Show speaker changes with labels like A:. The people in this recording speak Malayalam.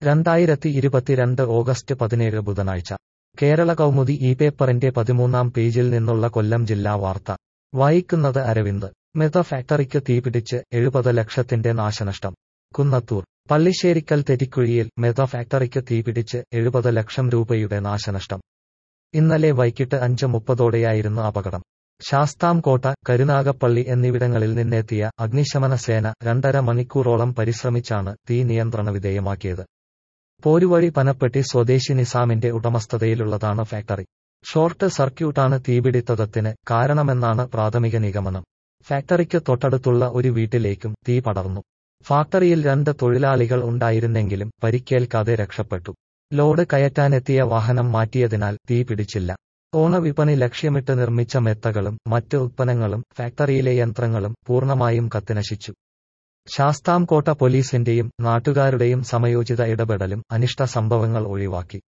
A: രണ്ടായിരത്തി ഇരുപത്തിരണ്ട് ഓഗസ്റ്റ് പതിനേഴ് ബുധനാഴ്ച കേരള കൗമുദി ഈ പേപ്പറിന്റെ പതിമൂന്നാം പേജിൽ നിന്നുള്ള കൊല്ലം ജില്ലാ വാർത്ത വായിക്കുന്നത് അരവിന്ദ് മെത ഫാക്ടറിക്ക് തീപിടിച്ച് എഴുപത് ലക്ഷത്തിന്റെ നാശനഷ്ടം കുന്നത്തൂർ പള്ളിശ്ശേരിക്കൽ തെറ്റിക്കുഴിയിൽ മെത ഫാക്ടറിക്ക് തീപിടിച്ച് എഴുപത് ലക്ഷം രൂപയുടെ നാശനഷ്ടം ഇന്നലെ വൈകിട്ട് അഞ്ച് മുപ്പതോടെയായിരുന്നു അപകടം ശാസ്താംകോട്ട കരുനാഗപ്പള്ളി എന്നിവിടങ്ങളിൽ നിന്നെത്തിയ അഗ്നിശമന സേന രണ്ടര മണിക്കൂറോളം പരിശ്രമിച്ചാണ് തീ നിയന്ത്രണ വിധേയമാക്കിയത് പോരുവഴി പനപ്പെട്ടി സ്വദേശി നിസാമിന്റെ ഉടമസ്ഥതയിലുള്ളതാണ് ഫാക്ടറി ഷോർട്ട് സർക്യൂട്ടാണ് തീപിടിത്തത്തിന് കാരണമെന്നാണ് പ്രാഥമിക നിഗമനം ഫാക്ടറിക്ക് തൊട്ടടുത്തുള്ള ഒരു വീട്ടിലേക്കും തീ പടർന്നു ഫാക്ടറിയിൽ രണ്ട് തൊഴിലാളികൾ ഉണ്ടായിരുന്നെങ്കിലും പരിക്കേൽക്കാതെ രക്ഷപ്പെട്ടു ലോഡ് കയറ്റാനെത്തിയ വാഹനം മാറ്റിയതിനാൽ തീ പിടിച്ചില്ല ഓണവിപണി ലക്ഷ്യമിട്ട് നിർമ്മിച്ച മെത്തകളും മറ്റ് ഉത്പന്നങ്ങളും ഫാക്ടറിയിലെ യന്ത്രങ്ങളും പൂർണ്ണമായും കത്തിനശിച്ചു ശാസ്താംകോട്ട പോലീസിന്റെയും നാട്ടുകാരുടെയും സമയോചിത ഇടപെടലും അനിഷ്ട സംഭവങ്ങൾ ഒഴിവാക്കി